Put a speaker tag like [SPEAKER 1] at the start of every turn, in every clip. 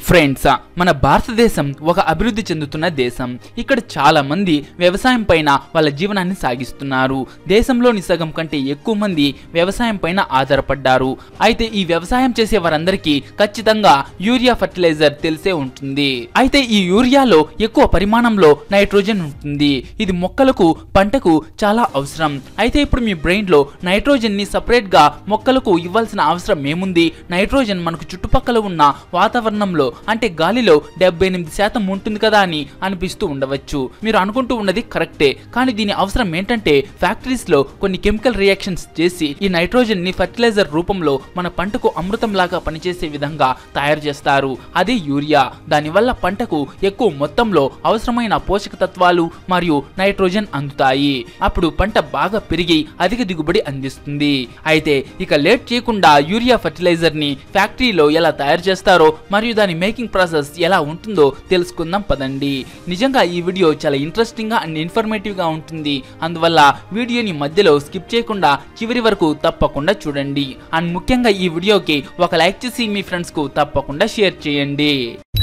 [SPEAKER 1] friends మన భారతదేశం ఒక అభివృద్ధి చెందుతున్న దేశం ఇక్కడ చాలా మంది వ్యవసాయం పైన వాళ్ళ జీవనాన్ని సాగిస్తున్నారు దేశంలోని సగం కంటే ఎక్కువ మంది వ్యవసాయం పైన ఆధారపడ్డారు అయితే ఈ వ్యవసాయం చేసే వారందరికీ ఖచ్చితంగా యూరియా ఫర్టిలైజర్ తెలిసే ఉంటుంది అయితే ఈ యూరియాలో ఎక్కువ పరిమాణంలో నైట్రోజన్ ఉంటుంది ఇది మొక్కలకు పంటకు చాలా అవసరం అయితే ఇప్పుడు మీ బ్రెయిన్ లో నైట్రోజన్ ని సపరేట్ గా మొక్కలకు ఇవ్వాల్సిన అవసరం ఏముంది నైట్రోజన్ మనకు చుట్టుపక్కల ఉన్న వాతావరణంలో అంటే గాలిలో డెబ్బై ఎనిమిది శాతం ఉంటుంది కదా అని అనిపిస్తూ ఉండవచ్చు మీరు అనుకుంటూ ఉన్నది కరెక్టే కానీ దీని అవసరం ఏంటంటే ఫ్యాక్టరీస్ లో కొన్ని కెమికల్ రియాక్షన్స్ చేసి ఈ నైట్రోజన్ ని ఫర్టిలైజర్ రూపంలో మన పంటకు అమృతం లాగా పనిచేసే విధంగా తయారు చేస్తారు అదే యూరియా దానివల్ల పంటకు ఎక్కువ మొత్తంలో అవసరమైన పోషక తత్వాలు మరియు నైట్రోజన్ అందుతాయి అప్పుడు పంట బాగా పెరిగి అధిక దిగుబడి అందిస్తుంది అయితే ఇక లేట్ చేయకుండా యూరియా ఫర్టిలైజర్ ని ఫ్యాక్టరీలో ఎలా తయారు చేస్తారో మరియు దాని మేకింగ్ ప్రాసెస్ ఎలా ఉంటుందో తెలుసుకుందాం పదండి నిజంగా ఈ వీడియో చాలా ఇంట్రెస్టింగ్ గా అండ్ ఇన్ఫర్మేటివ్ గా ఉంటుంది అందువల్ల వీడియోని మధ్యలో స్కిప్ చేయకుండా చివరి వరకు తప్పకుండా చూడండి అండ్ ముఖ్యంగా ఈ వీడియోకి ఒక లైక్ చేసి మీ ఫ్రెండ్స్ కు తప్పకుండా షేర్ చేయండి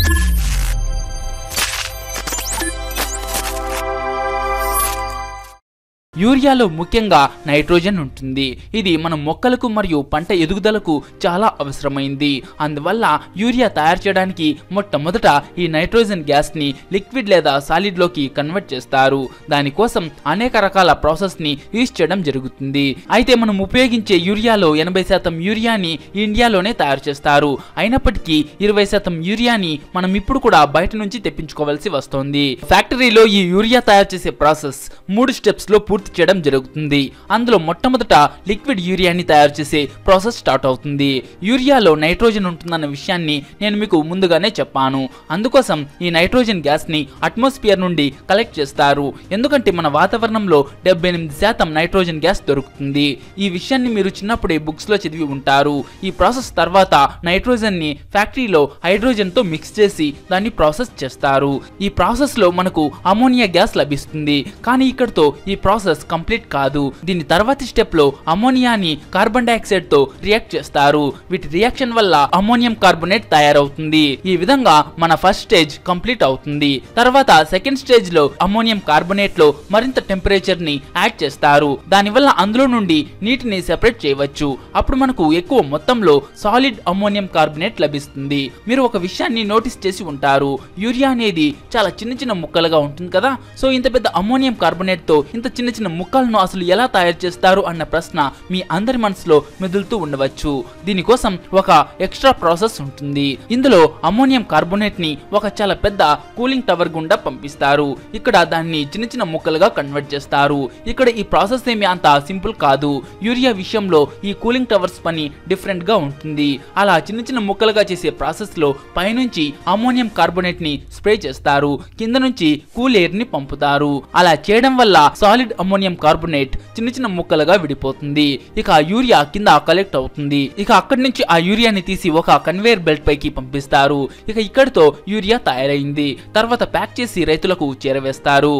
[SPEAKER 1] యూరియాలో ముఖ్యంగా నైట్రోజన్ ఉంటుంది ఇది మన మొక్కలకు మరియు పంట ఎదుగుదలకు చాలా అవసరమైంది అందువల్ల యూరియా తయారు చేయడానికి మొట్టమొదట ఈ నైట్రోజన్ గ్యాస్ ని లిక్విడ్ లేదా సాలిడ్ లోకి కన్వర్ట్ చేస్తారు దానికోసం అనేక రకాల ప్రాసెస్ ని యూజ్ చేయడం జరుగుతుంది అయితే మనం ఉపయోగించే యూరియాలో ఎనభై శాతం యూరియాని ఇండియాలోనే తయారు చేస్తారు అయినప్పటికీ ఇరవై శాతం యూరియాని మనం ఇప్పుడు కూడా బయట నుంచి తెప్పించుకోవాల్సి వస్తోంది ఫ్యాక్టరీలో ఈ యూరియా తయారు చేసే ప్రాసెస్ మూడు స్టెప్స్ లో పూర్తి చేయడం జరుగుతుంది అందులో మొట్టమొదట లిక్విడ్ యూరియాని తయారు చేసే ప్రాసెస్ స్టార్ట్ అవుతుంది యూరియాలో నైట్రోజన్ ఉంటుందన్న విషయాన్ని నేను మీకు ముందుగానే చెప్పాను అందుకోసం ఈ నైట్రోజన్ గ్యాస్ ని అట్మాస్ఫియర్ నుండి కలెక్ట్ చేస్తారు ఎందుకంటే మన వాతావరణంలో డెబ్బై ఎనిమిది శాతం నైట్రోజన్ గ్యాస్ దొరుకుతుంది ఈ విషయాన్ని మీరు చిన్నప్పుడే బుక్స్ లో చదివి ఉంటారు ఈ ప్రాసెస్ తర్వాత నైట్రోజన్ ని ఫ్యాక్టరీలో హైడ్రోజన్ తో మిక్స్ చేసి దాన్ని ప్రాసెస్ చేస్తారు ఈ ప్రాసెస్ లో మనకు అమోనియా గ్యాస్ లభిస్తుంది కానీ ఇక్కడతో ఈ ప్రాసెస్ కంప్లీట్ కాదు దీని తర్వాతి స్టెప్ లో అమోనియాని కార్బన్ డైఆక్సైడ్ తో రియాక్ట్ చేస్తారు వీటి రియాక్షన్ వల్ల అమోనియం కార్బోనేట్ తయారవుతుంది ఈ విధంగా మన ఫస్ట్ స్టేజ్ కంప్లీట్ అవుతుంది తర్వాత సెకండ్ స్టేజ్ లో అమోనియం కార్బోనేట్ లో మరింత టెంపరేచర్ ని యాడ్ చేస్తారు దానివల్ల అందులో నుండి నీటిని సెపరేట్ చేయవచ్చు అప్పుడు మనకు ఎక్కువ మొత్తంలో సాలిడ్ అమోనియం కార్బోనేట్ లభిస్తుంది మీరు ఒక విషయాన్ని నోటీస్ చేసి ఉంటారు యూరియా అనేది చాలా చిన్న చిన్న ముక్కలుగా ఉంటుంది కదా సో ఇంత పెద్ద అమోనియం కార్బోనేట్ తో ఇంత చిన్న చిన్న ముక్కలను అసలు ఎలా తయారు చేస్తారు అన్న ప్రశ్న మీ అందరి మనసులో మెదులుతూ ఉండవచ్చు దీనికోసం ఒక ఎక్స్ట్రా ప్రాసెస్ ఉంటుంది ఇందులో అమోనియం కార్బోనేట్ ని ఒక చాలా పెద్ద కూలింగ్ టవర్ గుండా పంపిస్తారు ఇక్కడ దాన్ని చిన్న చిన్న ముక్కలుగా కన్వర్ట్ చేస్తారు ఇక్కడ ఈ ప్రాసెస్ ఏమి అంత సింపుల్ కాదు యూరియా విషయంలో ఈ కూలింగ్ టవర్స్ పని డిఫరెంట్ గా ఉంటుంది అలా చిన్న చిన్న ముక్కలుగా చేసే ప్రాసెస్ లో పైనుంచి అమోనియం కార్బోనేట్ ని స్ప్రే చేస్తారు కింద నుంచి కూల్ ఎయిర్ ని పంపుతారు అలా చేయడం వల్ల సాలిడ్ అమోనియం కార్బోనేట్ చిన్న చిన్న ముక్కలుగా విడిపోతుంది ఇక ఆ యూరియా కింద కలెక్ట్ అవుతుంది ఇక అక్కడి నుంచి ఆ యూరియాని తీసి ఒక కన్వేయర్ బెల్ట్ పైకి పంపిస్తారు ఇక ఇక్కడితో యూరియా తయారైంది తర్వాత ప్యాక్ చేసి రైతులకు చేరవేస్తారు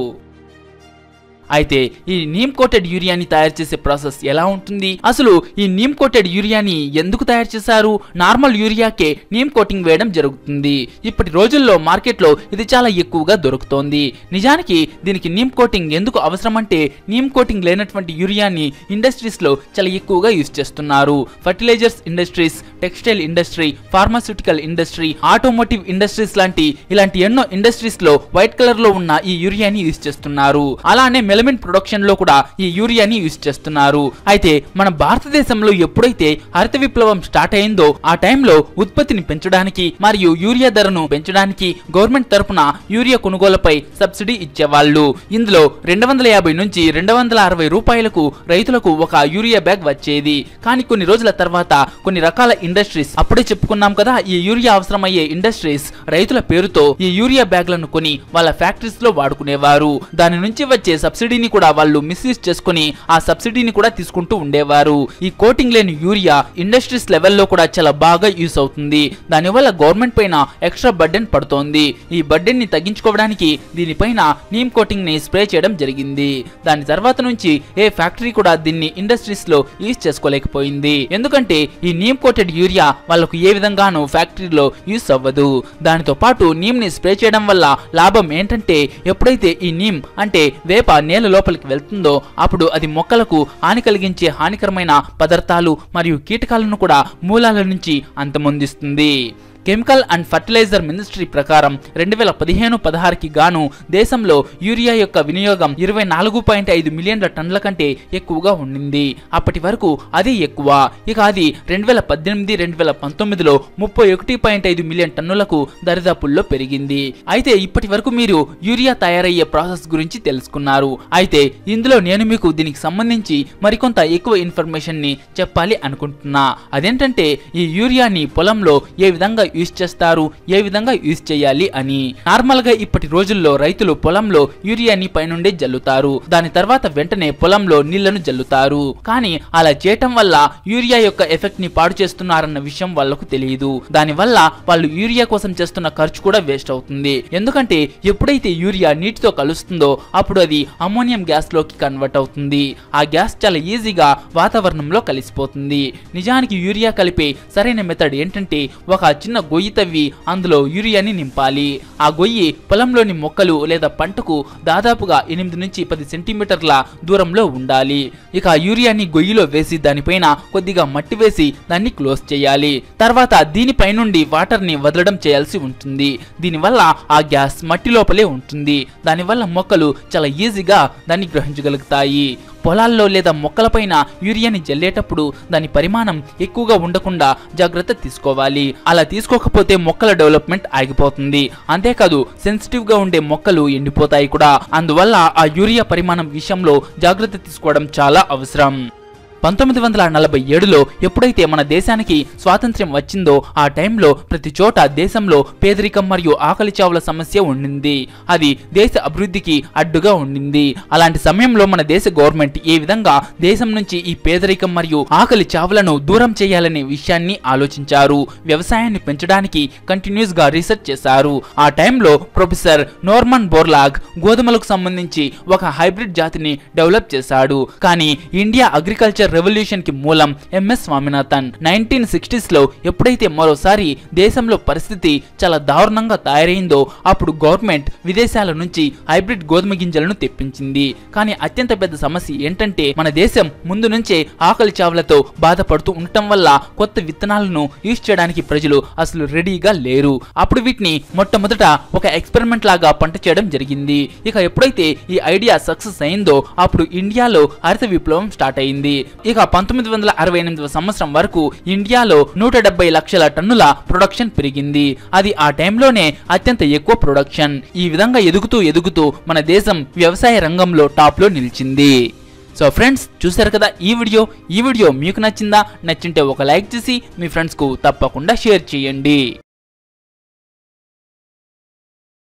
[SPEAKER 1] అయితే ఈ నీమ్ కోటెడ్ యూరియాని తయారు చేసే ప్రాసెస్ ఎలా ఉంటుంది అసలు ఈ నీమ్ కోటెడ్ యూరియాని ఎందుకు తయారు చేశారు నార్మల్ యూరియాకే నీమ్ కోటింగ్ వేయడం జరుగుతుంది ఇప్పటి రోజుల్లో మార్కెట్లో ఇది చాలా ఎక్కువగా దొరుకుతోంది నిజానికి దీనికి నీమ్ కోటింగ్ ఎందుకు అవసరం అంటే నీమ్ కోటింగ్ లేనటువంటి యూరియాని ఇండస్ట్రీస్ లో చాలా ఎక్కువగా యూజ్ చేస్తున్నారు fertilizers industries textile industry pharmaceutical industry automotive industries లాంటి ఇలాంటి ఎన్నో ఇండస్ట్రీస్ లో వైట్ కలర్ లో ఉన్న ఈ యూరియాని యూజ్ చేస్తున్నారు అలానే మెలమిన్ ప్రొడక్షన్ లో కూడా ఈ యూరియాని యూజ్ చేస్తున్నారు అయితే మన భారతదేశంలో ఎప్పుడైతే హరిత విప్లవం స్టార్ట్ అయిందో ఆ టైంలో ఉత్పత్తిని పెంచడానికి మరియు యూరియా ధరను పెంచడానికి గవర్నమెంట్ తరపున యూరియా కొనుగోలుపై సబ్సిడీ ఇచ్చేవాళ్ళు ఇందులో రెండు వందల యాభై నుంచి రెండు వందల అరవై రూపాయలకు రైతులకు ఒక యూరియా బ్యాగ్ వచ్చేది కానీ కొన్ని రోజుల తర్వాత కొన్ని రకాల ఇండస్ట్రీస్ అప్పుడే చెప్పుకున్నాం కదా ఈ యూరియా అవసరమయ్యే ఇండస్ట్రీస్ రైతుల పేరుతో ఈ యూరియా బ్యాగ్లను కొని వాళ్ళ ఫ్యాక్టరీస్ లో వాడుకునేవారు దాని నుంచి వచ్చే సబ్సిడీ సబ్సిడీని కూడా వాళ్ళు మిస్యూజ్ చేసుకుని ఆ సబ్సిడీని కూడా తీసుకుంటూ ఉండేవారు ఈ కోటింగ్ లేని యూరియా ఇండస్ట్రీస్ లెవెల్లో కూడా చాలా బాగా యూస్ అవుతుంది దానివల్ల గవర్నమెంట్ పైన ఎక్స్ట్రా బర్డెన్ పడుతోంది ఈ బర్డెన్ ని తగ్గించుకోవడానికి దీనిపైన నీమ్ కోటింగ్ ని స్ప్రే చేయడం జరిగింది దాని తర్వాత నుంచి ఏ ఫ్యాక్టరీ కూడా దీన్ని ఇండస్ట్రీస్ లో యూజ్ చేసుకోలేకపోయింది ఎందుకంటే ఈ నీమ్ కోటెడ్ యూరియా వాళ్ళకు ఏ విధంగానూ ఫ్యాక్టరీలో యూస్ అవ్వదు దానితో పాటు నీమ్ ని స్ప్రే చేయడం వల్ల లాభం ఏంటంటే ఎప్పుడైతే ఈ నీమ్ అంటే వేప నేల లోపలికి వెళ్తుందో అప్పుడు అది మొక్కలకు హాని కలిగించే హానికరమైన పదార్థాలు మరియు కీటకాలను కూడా మూలాల నుంచి అంతమొందిస్తుంది కెమికల్ అండ్ ఫర్టిలైజర్ మినిస్ట్రీ ప్రకారం రెండు వేల పదిహేను పదహారుకి గాను దేశంలో యూరియా యొక్క వినియోగం ఇరవై నాలుగు పాయింట్ ఐదు మిలియన్ల టన్నుల కంటే ఎక్కువగా ఉండింది అప్పటి వరకు అది ఎక్కువ ఇక అది రెండు వేల పద్దెనిమిది రెండు వేల పంతొమ్మిదిలో ముప్పై ఒకటి పాయింట్ ఐదు మిలియన్ టన్నులకు దరిదాపుల్లో పెరిగింది అయితే ఇప్పటి వరకు మీరు యూరియా తయారయ్యే ప్రాసెస్ గురించి తెలుసుకున్నారు అయితే ఇందులో నేను మీకు దీనికి సంబంధించి మరికొంత ఎక్కువ ఇన్ఫర్మేషన్ ని చెప్పాలి అనుకుంటున్నా అదేంటంటే ఈ యూరియాని పొలంలో ఏ విధంగా యూజ్ చేస్తారు ఏ విధంగా యూజ్ చేయాలి అని నార్మల్ గా ఇప్పటి రోజుల్లో రైతులు పొలంలో యూరియాని పైనుండే జల్లుతారు దాని తర్వాత వెంటనే పొలంలో నీళ్లను జల్లుతారు కానీ అలా చేయటం వల్ల యూరియా యొక్క ఎఫెక్ట్ ని పాడు చేస్తున్నారన్న విషయం వాళ్ళకు తెలియదు దాని వల్ల వాళ్ళు యూరియా కోసం చేస్తున్న ఖర్చు కూడా వేస్ట్ అవుతుంది ఎందుకంటే ఎప్పుడైతే యూరియా నీటితో కలుస్తుందో అప్పుడు అది అమ్మోనియం గ్యాస్ లోకి కన్వర్ట్ అవుతుంది ఆ గ్యాస్ చాలా ఈజీగా వాతావరణంలో కలిసిపోతుంది నిజానికి యూరియా కలిపే సరైన మెథడ్ ఏంటంటే ఒక చిన్న గొయ్యి తవ్వి అందులో యూరియాని నింపాలి ఆ గొయ్యి పొలంలోని మొక్కలు లేదా పంటకు దాదాపుగా ఎనిమిది నుంచి పది సెంటీమీటర్ల దూరంలో ఉండాలి ఇక ఆ యూరియాని గొయ్యిలో వేసి దానిపైన కొద్దిగా మట్టి వేసి దాన్ని క్లోజ్ చేయాలి తర్వాత దీనిపై నుండి వాటర్ ని వదలడం చేయాల్సి ఉంటుంది దీనివల్ల ఆ గ్యాస్ మట్టి లోపలే ఉంటుంది దానివల్ల మొక్కలు చాలా ఈజీగా దాన్ని గ్రహించగలుగుతాయి పొలాల్లో లేదా మొక్కలపైన యూరియాని జల్లేటప్పుడు దాని పరిమాణం ఎక్కువగా ఉండకుండా జాగ్రత్త తీసుకోవాలి అలా తీసుకోకపోతే మొక్కల డెవలప్మెంట్ ఆగిపోతుంది అంతేకాదు సెన్సిటివ్ గా ఉండే మొక్కలు ఎండిపోతాయి కూడా అందువల్ల ఆ యూరియా పరిమాణం విషయంలో జాగ్రత్త తీసుకోవడం చాలా అవసరం పంతొమ్మిది వందల నలభై ఏడులో ఎప్పుడైతే మన దేశానికి స్వాతంత్ర్యం వచ్చిందో ఆ టైంలో ప్రతి చోట దేశంలో పేదరికం మరియు ఆకలి చావుల సమస్య ఉండింది అది దేశ అభివృద్ధికి అడ్డుగా ఉండింది అలాంటి సమయంలో మన దేశ గవర్నమెంట్ ఏ విధంగా దేశం నుంచి ఈ పేదరికం మరియు ఆకలి చావులను దూరం చేయాలనే విషయాన్ని ఆలోచించారు వ్యవసాయాన్ని పెంచడానికి కంటిన్యూస్ గా రీసెర్చ్ చేశారు ఆ టైంలో ప్రొఫెసర్ నోర్మన్ బోర్లాగ్ గోధుమలకు సంబంధించి ఒక హైబ్రిడ్ జాతిని డెవలప్ చేశాడు కానీ ఇండియా అగ్రికల్చర్ రెవల్యూషన్ కి మూలం ఎంఎస్ స్వామినాథన్ నైన్టీన్ సిక్స్టీస్ లో ఎప్పుడైతే మరోసారి దేశంలో పరిస్థితి చాలా దారుణంగా తయారైందో అప్పుడు గవర్నమెంట్ విదేశాల నుంచి హైబ్రిడ్ గోధుమ గింజలను తెప్పించింది కానీ అత్యంత పెద్ద సమస్య ఏంటంటే మన దేశం ముందు నుంచే ఆకలి చావులతో బాధపడుతూ ఉండటం వల్ల కొత్త విత్తనాలను యూజ్ చేయడానికి ప్రజలు అసలు రెడీగా లేరు అప్పుడు వీటిని మొట్టమొదట ఒక ఎక్స్పెరిమెంట్ లాగా పంట చేయడం జరిగింది ఇక ఎప్పుడైతే ఈ ఐడియా సక్సెస్ అయిందో అప్పుడు ఇండియాలో హరిత విప్లవం స్టార్ట్ అయింది ఇక పంతొమ్మిది వందల అరవై ఎనిమిదవ సంవత్సరం వరకు ఇండియాలో నూట డెబ్బై లక్షల టన్నుల ప్రొడక్షన్ పెరిగింది అది ఆ టైంలోనే అత్యంత ఎక్కువ ప్రొడక్షన్ ఈ విధంగా ఎదుగుతూ ఎదుగుతూ మన దేశం వ్యవసాయ రంగంలో టాప్ లో నిలిచింది సో ఫ్రెండ్స్ చూసారు కదా ఈ వీడియో ఈ వీడియో మీకు నచ్చిందా నచ్చింటే ఒక లైక్ చేసి మీ ఫ్రెండ్స్కు తప్పకుండా షేర్ చేయండి